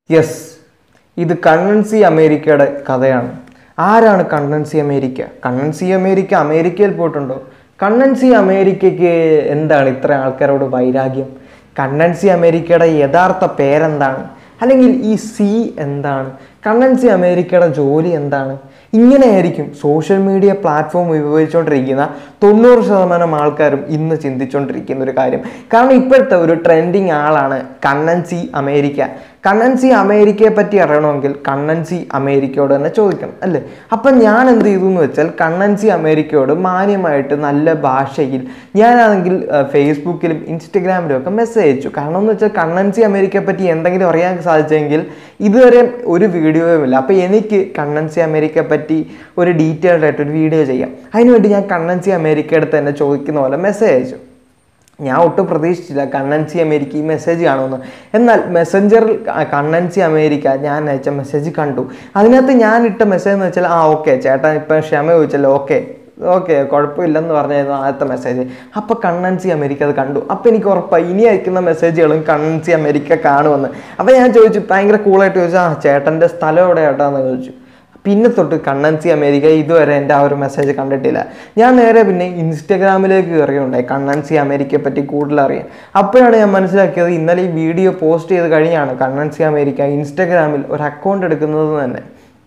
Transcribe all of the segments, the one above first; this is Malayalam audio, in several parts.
യെസ് ഇത് കണ്ണൻസി അമേരിക്കയുടെ കഥയാണ് ആരാണ് കണ്ണൻസി അമേരിക്ക കണ്ണൻസി അമേരിക്ക അമേരിക്കയിൽ പോയിട്ടുണ്ടോ കണ്ണൻസി അമേരിക്കയ്ക്ക് എന്താണ് ഇത്ര ആൾക്കാരോട് വൈരാഗ്യം കണ്ണൻസി അമേരിക്കയുടെ യഥാർത്ഥ പേരെന്താണ് അല്ലെങ്കിൽ ഈ സി എന്താണ് കണ്ണൻസി അമേരിക്കയുടെ ജോലി എന്താണ് ഇങ്ങനെയായിരിക്കും സോഷ്യൽ മീഡിയ പ്ലാറ്റ്ഫോം ഉപയോഗിച്ചുകൊണ്ടിരിക്കുന്ന തൊണ്ണൂറ് ശതമാനം ആൾക്കാരും ഇന്ന് ചിന്തിച്ചുകൊണ്ടിരിക്കുന്ന ഒരു കാര്യം കാരണം ഇപ്പോഴത്തെ ഒരു ട്രെൻഡിങ് ആളാണ് കണ്ണൻസി അമേരിക്ക കണ്ണൻസി അമേരിക്കയെ പറ്റി അറിയണമെങ്കിൽ കണ്ണൻസി അമേരിക്കയോട് തന്നെ ചോദിക്കണം അല്ലേ അപ്പം ഞാൻ എന്ത് ചെയ്തു എന്ന് വെച്ചാൽ കണ്ണൻസി അമേരിക്കയോട് മാന്യമായിട്ട് നല്ല ഭാഷയിൽ ഞാനാണെങ്കിൽ ആ, ഫേസ്ബുക്കിലും ഇൻസ്റ്റഗ്രാമിലും ഒക്കെ മെസ്സേജ് അയച്ചു കാരണം എന്ന് വെച്ചാൽ കണ്ണൻസി അമേരിക്കയെ പറ്റി എന്തെങ്കിലും അറിയാൻ സാധിച്ചെങ്കിൽ ഇതുവരെ ഒരു വീഡിയോയും ഇല്ല അപ്പോൾ എനിക്ക് കണ്ണൻസി അമേരിക്കയെ പറ്റി ഒരു ഡീറ്റെയിൽഡ് ആയിട്ട് ഒരു വീഡിയോ ചെയ്യാം അതിനുവേണ്ടി ഞാൻ കണ്ണൻസി അമേരിക്കയുടെ അടുത്ത് തന്നെ ചോദിക്കുന്ന പോലെ മെസ്സേജ് അയച്ചു ഞാൻ ഒട്ടും പ്രതീക്ഷിച്ചില്ല കണ്ണൻസി അമേരിക്ക ഈ മെസ്സേജ് കാണുമെന്ന് എന്നാൽ മെസ്സഞ്ചറിൽ കണ്ണൻസി അമേരിക്ക ഞാൻ അയച്ച മെസ്സേജ് കണ്ടു അതിനകത്ത് ഞാൻ ഇട്ട മെസ്സേജ് എന്ന് വെച്ചാൽ ആ ഓക്കെ ചേട്ടാ ഇപ്പം ക്ഷമ ചോദിച്ചല്ലോ ഓക്കെ ഓക്കെ കുഴപ്പമില്ലെന്ന് പറഞ്ഞായിരുന്നു ആദ്യത്തെ മെസ്സേജ് അപ്പോൾ കണ്ണൻസി അമേരിക്ക അത് കണ്ടു അപ്പോൾ എനിക്ക് ഉറപ്പായി ഇനി അയക്കുന്ന മെസ്സേജുകളും കണ്ണൻസി അമേരിക്ക കാണുമെന്ന് അപ്പോൾ ഞാൻ ചോദിച്ചു ഭയങ്കര കൂളായിട്ട് ചോദിച്ചു ആ ചേട്ടൻ്റെ സ്ഥലം എവിടെ ചേട്ടാന്ന് ചോദിച്ചു പിന്നെ തൊട്ട് കണ്ണൻസി അമേരിക്ക ഇതുവരെ എൻ്റെ ആ ഒരു മെസ്സേജ് കണ്ടിട്ടില്ല ഞാൻ നേരെ പിന്നെ ഇൻസ്റ്റഗ്രാമിലേക്ക് കയറിയുണ്ടായി കണ്ണൻസി അമേരിക്കയെ പറ്റി കൂടുതൽ അറിയാൻ അപ്പോഴാണ് ഞാൻ മനസ്സിലാക്കിയത് ഇന്നലെ ഈ വീഡിയോ പോസ്റ്റ് ചെയ്ത് കഴിഞ്ഞാണ് കണ്ണൻസി അമേരിക്ക ഇൻസ്റ്റഗ്രാമിൽ ഒരു അക്കൗണ്ട് എടുക്കുന്നത് തന്നെ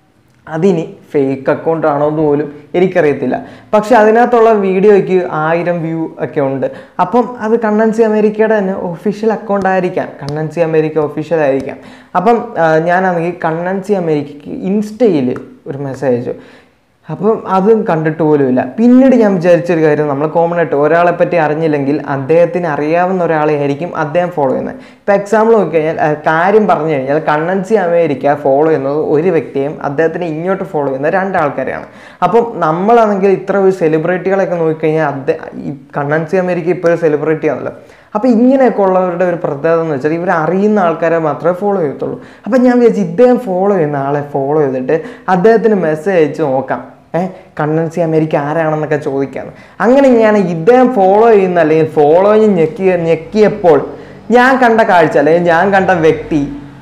അതിനി ഫേക്ക് അക്കൗണ്ട് ആണോ എന്ന് പോലും എനിക്കറിയത്തില്ല പക്ഷെ അതിനകത്തുള്ള വീഡിയോയ്ക്ക് ആയിരം വ്യൂ ഒക്കെ ഉണ്ട് അപ്പം അത് കണ്ണൻസി അമേരിക്കയുടെ തന്നെ ഒഫീഷ്യൽ അക്കൗണ്ട് ആയിരിക്കാം കണ്ണൻസി അമേരിക്ക ഒഫീഷ്യൽ ആയിരിക്കാം അപ്പം ആ, ഞാനാണെങ്കിൽ കണ്ണൻസി അമേരിക്കയ്ക്ക് ഇൻസ്റ്റയിൽ ഒരു മെസ്സേജ് അയച്ചു അപ്പം അതും കണ്ടിട്ട് പോലുമില്ല പിന്നീട് ഞാൻ വിചാരിച്ചൊരു കാര്യം നമ്മൾ കോമൺ ആയിട്ട് ഒരാളെ പറ്റി അറിഞ്ഞില്ലെങ്കിൽ അദ്ദേഹത്തിന് അറിയാവുന്ന ഒരാളെ ആയിരിക്കും അദ്ദേഹം ഫോളോ ചെയ്യുന്നത് ഇപ്പം എക്സാമ്പിൾ നോക്കിക്കഴിഞ്ഞാൽ ആ, കാര്യം പറഞ്ഞു കഴിഞ്ഞാൽ കണ്ണൻസി അമേരിക്ക ഫോളോ ചെയ്യുന്നത് ഒരു വ്യക്തിയും അദ്ദേഹത്തിന് ഇങ്ങോട്ട് ഫോളോ ചെയ്യുന്ന രണ്ടാൾക്കാരെയാണ് അപ്പം നമ്മളാണെങ്കിൽ ഇത്ര ഒരു സെലിബ്രിറ്റികളൊക്കെ നോക്കിക്കഴിഞ്ഞാൽ അദ്ദേഹം ഈ കണ്ണൻസി അമേരിക്ക ഇപ്പോൾ ഒരു സെലിബ്രിറ്റി ആണല്ലോ അപ്പോൾ ഇങ്ങനെയൊക്കെ ഉള്ളവരുടെ ഒരു പ്രത്യേകത എന്ന് വെച്ചാൽ ഇവർ അറിയുന്ന ആൾക്കാരെ മാത്രമേ ഫോളോ ചെയ്യത്തുള്ളൂ അപ്പം ഞാൻ വിചാരിച്ചു ഇദ്ദേഹം ഫോളോ ചെയ്യുന്ന ആളെ ഫോളോ ചെയ്തിട്ട് അദ്ദേഹത്തിന് മെസ്സേജ് അയച്ച് നോക്കാം ഏഹ് കണ്ണൻസി അമേരിക്ക ആരാണെന്നൊക്കെ ചോദിക്കാന്ന് അങ്ങനെ ഞാൻ ഇദ്ദേഹം ഫോളോ ചെയ്യുന്ന അല്ലെങ്കിൽ ഫോളോയിങ് ഞെക്കി ഞെക്കിയപ്പോൾ ഞാൻ കണ്ട കാഴ്ച അല്ലെങ്കിൽ ഞാൻ കണ്ട വ്യക്തി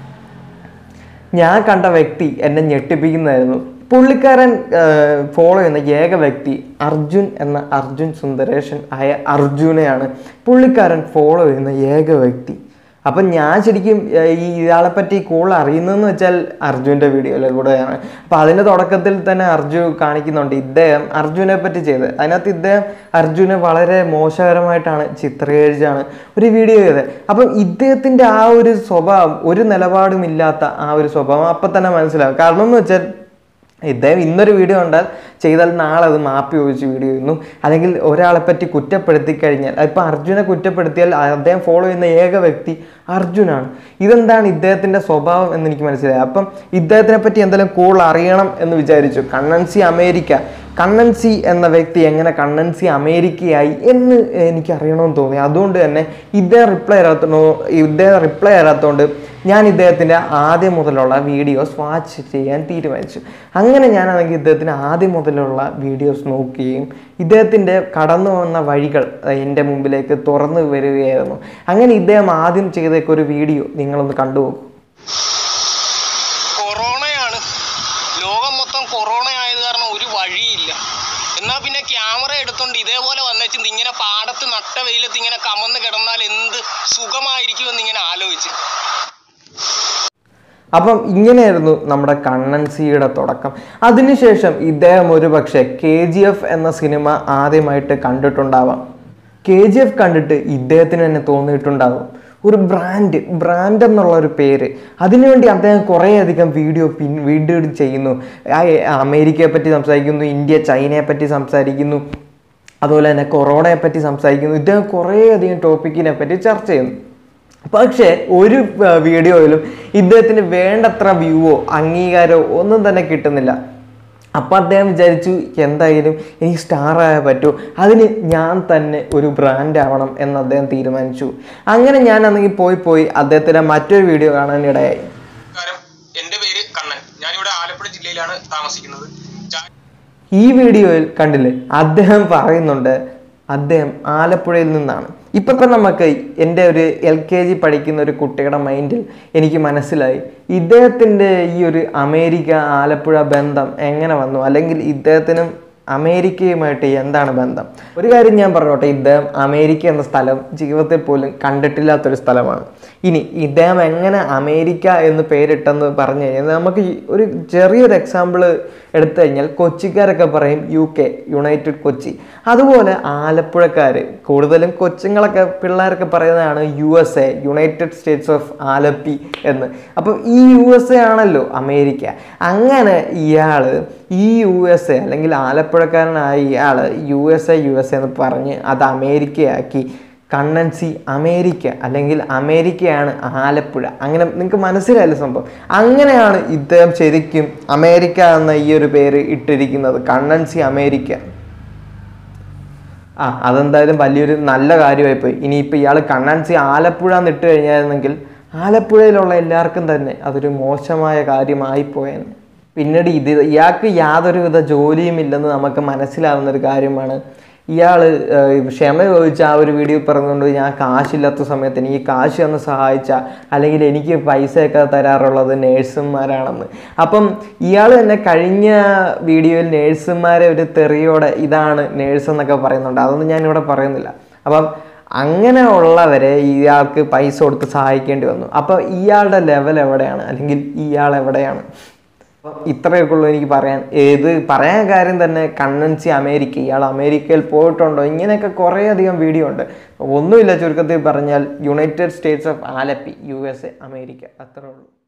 ഞാൻ കണ്ട വ്യക്തി എന്നെ ഞെട്ടിപ്പിക്കുന്നതായിരുന്നു പുള്ളിക്കാരൻ ഫോളോ ചെയ്യുന്ന ഏക വ്യക്തി അർജുൻ എന്ന അർജുൻ സുന്ദരേഷൻ ആയ അർജുനെയാണ് പുള്ളിക്കാരൻ ഫോളോ ചെയ്യുന്ന ഏക വ്യക്തി അപ്പം ഞാൻ ശരിക്കും ആ, ഈ ഇയാളെ പറ്റി കൂടുതൽ അറിയുന്നതെന്ന് വെച്ചാൽ അർജുൻ്റെ വീഡിയോയിലൂടെയാണ് അപ്പം അതിൻ്റെ തുടക്കത്തിൽ തന്നെ അർജു കാണിക്കുന്നുണ്ട് ഇദ്ദേഹം അർജുനെ പറ്റി ചെയ്തത് അതിനകത്ത് ഇദ്ദേഹം അർജുനെ വളരെ മോശകരമായിട്ടാണ് ചിത്രീകരിച്ചാണ് ഒരു വീഡിയോ ചെയ്തത് അപ്പം ഇദ്ദേഹത്തിൻ്റെ ആ ഒരു സ്വഭാവം ഒരു നിലപാടുമില്ലാത്ത ആ ഒരു സ്വഭാവം അപ്പം തന്നെ മനസ്സിലാവും കാരണം എന്ന് വെച്ചാൽ ഇദ്ദേഹം ഇന്നൊരു വീഡിയോ കണ്ടാൽ ചെയ്താൽ നാളെ അത് മാപ്പി ചോദിച്ച് വീഡിയോ ചെയ്യുന്നു അല്ലെങ്കിൽ ഒരാളെ പറ്റി കുറ്റപ്പെടുത്തി കഴിഞ്ഞാൽ ഇപ്പം അർജുനെ കുറ്റപ്പെടുത്തിയാൽ അദ്ദേഹം ഫോളോ ചെയ്യുന്ന ഏക വ്യക്തി അർജുനാണ് ഇതെന്താണ് ഇദ്ദേഹത്തിൻ്റെ സ്വഭാവം എന്ന് എനിക്ക് മനസ്സിലായി അപ്പം ഇദ്ദേഹത്തിനെ പറ്റി എന്തെങ്കിലും കൂടുതൽ അറിയണം എന്ന് വിചാരിച്ചു കണ്ണൻസി അമേരിക്ക കണ്ണൻസി എന്ന വ്യക്തി എങ്ങനെ കണ്ണൻസി അമേരിക്കയായി എന്ന് എനിക്ക് അറിയണമെന്ന് തോന്നി അതുകൊണ്ട് തന്നെ ഇദ്ദേഹം റിപ്ലൈ തരാത്തോ ഇദ്ദേഹം റിപ്ലൈ തരാത്തതുകൊണ്ട് ഞാൻ ഇദ്ദേഹത്തിൻ്റെ ആദ്യം മുതലുള്ള വീഡിയോസ് വാച്ച് ചെയ്യാൻ തീരുമാനിച്ചു അങ്ങനെ ഞാനാണെങ്കിൽ ഇദ്ദേഹത്തിന് ആദ്യം മുതലുള്ള വീഡിയോസ് നോക്കുകയും ഇദ്ദേഹത്തിൻ്റെ കടന്നു വന്ന വഴികൾ അഹ് എൻ്റെ മുമ്പിലേക്ക് തുറന്നു വരികയായിരുന്നു അങ്ങനെ ഇദ്ദേഹം ആദ്യം ചെയ്തേക്ക് ഒരു വീഡിയോ നിങ്ങളൊന്ന് കണ്ടുപോകും കൊറോണയാണ് ലോകം മൊത്തം കൊറോണ ആയത് കാരണം ഒരു വഴിയില്ല എന്നാ പിന്നെ ക്യാമറ എടുത്തോണ്ട് ഇതേപോലെ വന്നേച്ച് ഇങ്ങനെ പാടത്ത് നട്ട വെയിലത്ത് ഇങ്ങനെ കമന്ന് കിടന്നാൽ എന്ത് സുഖമായിരിക്കുമെന്ന് ഇങ്ങനെ ആലോചിച്ച് അപ്പം ഇങ്ങനെയായിരുന്നു നമ്മുടെ കണ്ണൻസിയുടെ തുടക്കം അതിനുശേഷം ഇദ്ദേഹം ഒരു പക്ഷേ കെ ജി എഫ് എന്ന സിനിമ ആദ്യമായിട്ട് കണ്ടിട്ടുണ്ടാവാം കെ ജി എഫ് കണ്ടിട്ട് ഇദ്ദേഹത്തിന് തന്നെ തോന്നിയിട്ടുണ്ടാവും ഒരു ബ്രാൻഡ് ബ്രാൻഡ് എന്നുള്ള ഒരു പേര് അതിനുവേണ്ടി അദ്ദേഹം കുറേയധികം വീഡിയോ പിൻ വീഡിയോ ചെയ്യുന്നു ആ, അമേരിക്കയെ പറ്റി സംസാരിക്കുന്നു ഇന്ത്യ ചൈനയെ പറ്റി സംസാരിക്കുന്നു അതുപോലെ തന്നെ കൊറോണയെ പറ്റി സംസാരിക്കുന്നു ഇദ്ദേഹം കുറേയധികം ടോപ്പിക്കിനെ പറ്റി ചർച്ച ചെയ്യുന്നു പക്ഷേ ഒരു ആ, വീഡിയോയിലും ഇദ്ദേഹത്തിന് വേണ്ടത്ര വ്യൂവോ അംഗീകാരമോ ഒന്നും തന്നെ കിട്ടുന്നില്ല അപ്പം അദ്ദേഹം വിചാരിച്ചു എന്തായാലും എനിക്ക് സ്റ്റാർ ആയാൽ പറ്റൂ അതിന് ഞാൻ തന്നെ ഒരു ബ്രാൻഡ് ആവണം എന്ന് അദ്ദേഹം തീരുമാനിച്ചു അങ്ങനെ ഞാൻ അന്നെങ്കിൽ പോയി പോയി അദ്ദേഹത്തിൻ്റെ മറ്റൊരു വീഡിയോ കാണാനിടയായി നമസ്കാരം എൻ്റെ പേര് കണ്ണൻ ഞാനിവിടെ ആലപ്പുഴ ജില്ലയിലാണ് താമസിക്കുന്നത് ചാ- ഈ വീഡിയോയിൽ കണ്ടില്ലേ അദ്ദേഹം പറയുന്നുണ്ട് അദ്ദേഹം ആലപ്പുഴയിൽ നിന്നാണ് ഇപ്പം ഇപ്പം നമുക്ക് എൻ്റെ ഒരു എൽ കെ ജി പഠിക്കുന്ന ഒരു കുട്ടിയുടെ മൈൻഡിൽ എനിക്ക് മനസ്സിലായി ഇദ്ദേഹത്തിൻ്റെ ഈ ഒരു അമേരിക്ക ആലപ്പുഴ ബന്ധം എങ്ങനെ വന്നു അല്ലെങ്കിൽ ഇദ്ദേഹത്തിനും അമേരിക്കയുമായിട്ട് എന്താണ് ബന്ധം ഒരു കാര്യം ഞാൻ പറഞ്ഞോട്ടെ ഇദ്ദേഹം അമേരിക്ക എന്ന സ്ഥലം ജീവിതത്തിൽ പോലും കണ്ടിട്ടില്ലാത്തൊരു സ്ഥലമാണ് ഇനി ഇദ്ദേഹം എങ്ങനെ അമേരിക്ക എന്ന് പേരിട്ടെന്ന് പറഞ്ഞു കഴിഞ്ഞാൽ നമുക്ക് ഈ ഒരു ചെറിയൊരു എക്സാമ്പിൾ എടുത്തു കഴിഞ്ഞാൽ കൊച്ചിക്കാരൊക്കെ പറയും യു കെ യുണൈറ്റഡ് കൊച്ചി അതുപോലെ ആലപ്പുഴക്കാർ കൂടുതലും കൊച്ചുങ്ങളൊക്കെ പിള്ളേരൊക്കെ പറയുന്നതാണ് U S A United States of Alleppey എന്ന് അപ്പം ഈ യു എസ് എ ആണല്ലോ അമേരിക്ക അങ്ങനെ ഇയാൾ ഈ യു എസ് എ അല്ലെങ്കിൽ ആലപ്പുഴക്കാരനായ ഇയാൾ U S A U S A എന്ന് പറഞ്ഞ് അത് അമേരിക്കയാക്കി കണ്ണൻസി അമേരിക്ക അല്ലെങ്കിൽ അമേരിക്കയാണ് ആലപ്പുഴ അങ്ങനെ നിങ്ങൾക്ക് മനസ്സിലായല്ലോ സംഭവം അങ്ങനെയാണ് ഇദ്ദേഹം ശരിക്കും അമേരിക്ക എന്ന ഈ ഒരു പേര് ഇട്ടിരിക്കുന്നത് കണ്ണൻസി അമേരിക്ക ആ അതെന്തായാലും വലിയൊരു നല്ല കാര്യമായി പോയി ഇനിയിപ്പോൾ ഇയാൾ കണ്ണൻസി ആലപ്പുഴ എന്ന് ഇട്ട് കഴിഞ്ഞായിരുന്നെങ്കിൽ ആലപ്പുഴയിലുള്ള എല്ലാവർക്കും തന്നെ അതൊരു മോശമായ കാര്യമായി പോയേനെ പിന്നീട് ഇത് ഇയാൾക്ക് യാതൊരുവിധ ജോലിയും ഇല്ലെന്ന് നമുക്ക് മനസ്സിലാവുന്ന ഒരു കാര്യമാണ് ഇയാൾ ക്ഷമ ചോദിച്ച ആ ഒരു വീഡിയോ പറഞ്ഞുകൊണ്ട് ഞാൻ കാശില്ലാത്ത സമയത്ത് എനിക്ക് കാശ് തന്ന് സഹായിച്ച അല്ലെങ്കിൽ എനിക്ക് പൈസയൊക്കെ തരാറുള്ളത് നേഴ്സുമാരാണെന്ന് അപ്പം ഇയാൾ തന്നെ കഴിഞ്ഞ വീഡിയോയിൽ നേഴ്സുമാരെ ഒരു തെറിയോടെ ഇതാണ് നേഴ്സ് എന്നൊക്കെ പറയുന്നുണ്ട് അതൊന്നും ഞാനിവിടെ പറയുന്നില്ല അപ്പം അങ്ങനെ ഉള്ളവരെ ഇയാൾക്ക് പൈസ കൊടുത്ത് സഹായിക്കേണ്ടി വന്നു അപ്പോൾ ഇയാളുടെ ലെവൽ എവിടെയാണ് അല്ലെങ്കിൽ ഇയാൾ എവിടെയാണ് അപ്പം ഇത്രയൊക്കെ ഉള്ളൂ എനിക്ക് പറയാൻ ഏത് പറയാൻ കാര്യം തന്നെ കണ്ണൻസി അമേരിക്ക ഇയാൾ അമേരിക്കയിൽ പോയിട്ടുണ്ടോ ഇങ്ങനെയൊക്കെ കുറേ അധികം വീഡിയോ ഉണ്ട് ഒന്നുമില്ല ചുരുക്കത്തിൽ പറഞ്ഞാൽ United States of Alleppey U S A America അത്രേ ഉള്ളൂ